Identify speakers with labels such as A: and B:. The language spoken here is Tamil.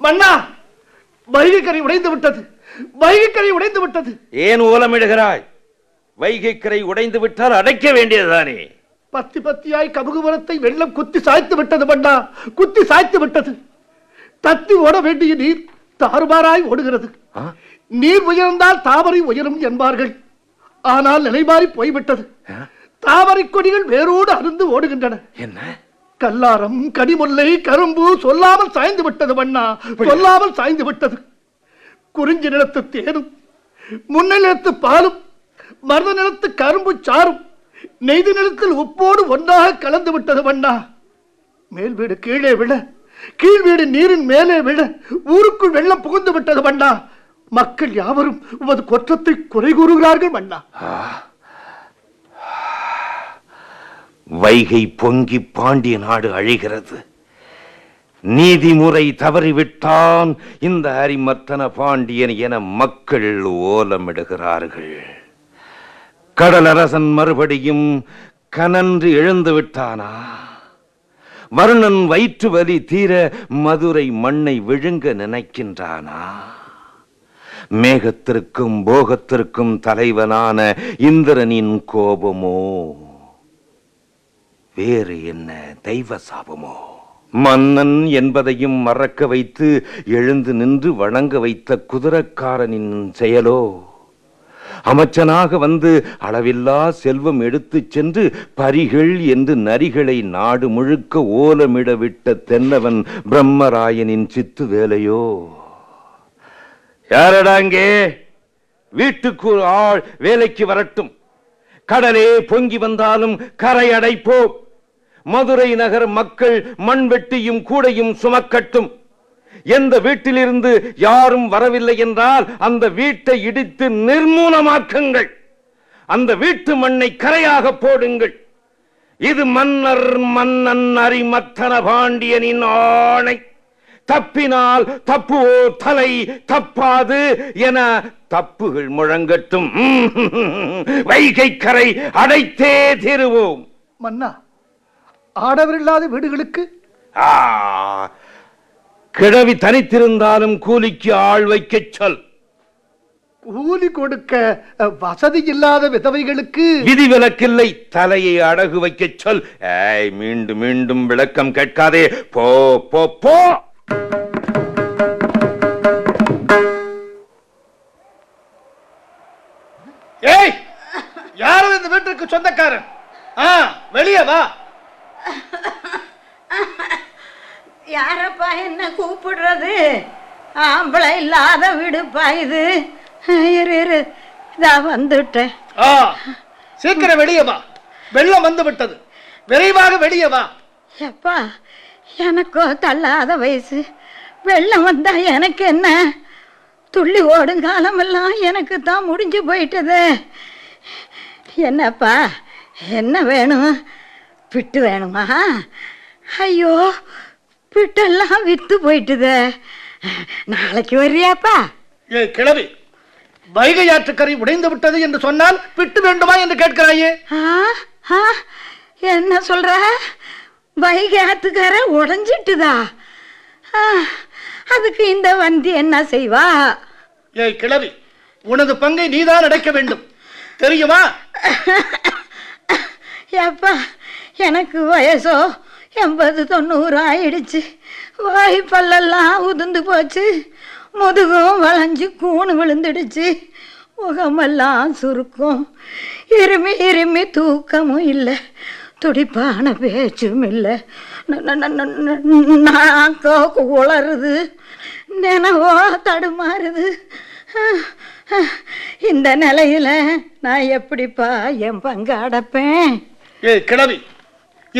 A: மன்னா வைகை கரை உடைந்து விட்டது வைகை கரை உடைந்து விட்டது
B: ஏன் ஓலமிடுகிறாய் வைகைக்கரை உடைந்து விட்டால் அடைக்க வேண்டியதுதானே
A: பத்தி பத்தியாய் கமுகுமரத்தை வெள்ளம் குத்தி சாய்த்து விட்டது மன்னா குத்தி சாய்த்து விட்டது தத்தி ஓட வேண்டிய நீர் தாறுமாறாய் ஓடுகிறது
B: ஆ?
A: நீர் உயர்ந்தால் தாமரை உயரும் என்பார்கள் ஆனால் நிலைமாறி போய்விட்டது
B: ஆ?
A: தாமரை கொடிகள் வேரோடு அருந்து ஓடுகின்றன
B: என்ன
A: கல்லாரம் கனிமுல்லை கரும்பு சொல்லாமல் சாய்ந்து விட்டது மன்னா சொல்லாமல் சாய்ந்து விட்டது குறிஞ்சி நிலத்து தேனும் முன்னை நிலத்து பாலும் மருத நிலத்து கரும்பு சாரும் நெய்தி நிலத்தில் உப்போடு ஒன்றாக கலந்து விட்டது மன்னா மேல் வீடு கீழே விழ கீழ் வீடு நீரின் மேலே விழ ஊருக்குள் வெள்ளம் புகுந்து விட்டது மன்னா மக்கள் யாவரும் உமது குற்றத்தை குறை கூறுகிறார்கள் மன்னா
B: வைகை பொங்கி பாண்டிய நாடு அழிகிறது நீதிமுறை தவறிவிட்டான் இந்த அரிமர்த்தன பாண்டியன் என மக்கள் ஓலமிடுகிறார்கள் கடலரசன் மறுபடியும் கனன்று எழுந்து விட்டானா வருணன் வயிற்று வலி தீர மதுரை மண்ணை விழுங்க நினைக்கின்றானா மேகத்திற்கும் போகத்திற்கும் தலைவனான இந்திரனின் கோபமோ வேறு என்ன தெய்வ சாபமோ மன்னன் என்பதையும் மறக்க வைத்து எழுந்து நின்று வணங்க வைத்த குதிரக்காரனின் செயலோ அமைச்சனாக வந்து அளவில்லா செல்வம் எடுத்துச் சென்று பரிகள் என்று நரிகளை நாடு முழுக்க ஓலமிட விட்ட தென்னவன் பிரம்மராயனின் சித்து வேலையோ யாரடாங்கே வீட்டுக்கு ஒரு ஆள் வேலைக்கு வரட்டும் கடலே பொங்கி வந்தாலும் கரை அடைப்போம் மதுரை நகர் மக்கள் மண் வெட்டியும் கூடையும் சுமக்கட்டும் எந்த வீட்டிலிருந்து யாரும் வரவில்லை என்றால் அந்த வீட்டை இடித்து நிர்மூலமாக்குங்கள் அந்த வீட்டு மண்ணை கரையாக போடுங்கள் இது மன்னர் மன்னன் அரிமத்தன பாண்டியனின் ஆணை தப்பினால் தப்புவோ தலை தப்பாது என தப்புகள் முழங்கட்டும் வைகை கரை அடைத்தே தீருவோம்
A: மன்னா ஆடவரில்லாத வீடுகளுக்கு
B: ஆ, கிழவி தனித்திருந்தாலும் கூலிக்கு ஆள் வைக்கச் சொல்
A: கூலி கொடுக்க அஹ், வசதி இல்லாத விதவைகளுக்கு
B: விதிவிலக்கில்லை தலையை அடகு வைக்கச் சொல் ஏய் மீண்டும் மீண்டும் விளக்கம் கேட்காதே போ போ போ
A: ஏய் யாரும் இந்த வீட்டிற்கு சொந்தக்காரன் ஆ வெளியே வா
C: யாரப்பா என்ன கூப்பிடுறது ஆம்பளை இல்லாத வீடுப்பா இது இரு இரு இதா வந்துட்டேன்
A: ஆ சீக்கிரம் வெளியே வா வெள்ளம் வந்து விட்டது விரைவாக வெளியே வா
C: எப்பா எனக்கோ தள்ளாத வயசு வெள்ளம் வந்தா எனக்கு என்ன துள்ளி ஓடும் காலமெல்லாம் எனக்கு தான் முடிஞ்சு போயிட்டது என்னப்பா என்ன வேணும் பிட்டு வேணுமா ஐயோ பிட்டெல்லாம் வித்து போயிட்டுதே நாளைக்கு வர்றியாப்பா
A: ஏய் கிழவி வைகை ஆற்றுக்கரை உடைந்து விட்டது என்று சொன்னால் விட்டு வேண்டுமா என்று கேட்கிறாயே
C: ஆ ஆ என்ன சொல்ற வைகை ஆத்துக்கார உடஞ்சிட்டுதா ஆ, அதுக்கு இந்த வந்தி என்ன செய்வா
A: ஏய் கிழவி உனது பங்கை நீதான் அடைக்க வேண்டும் தெரியுமா
C: ஏப்பா எனக்கு வயசோ எண்பது தொண்ணூறு ஆயிடுச்சு வாய் பல்லெல்லாம் உதிர்ந்து போச்சு முதுகும் வளைஞ்சு கூணு விழுந்துடுச்சு முகமெல்லாம் சுருக்கும் இருமி இருமி தூக்கமும் இல்லை துடிப்பான பேச்சும் இல்லை நாக்கோ உளருது நினைவோ தடுமாறுது இந்த நிலையில நான் எப்படிப்பா என் பங்கு அடைப்பேன்
A: ஏய் கிழவி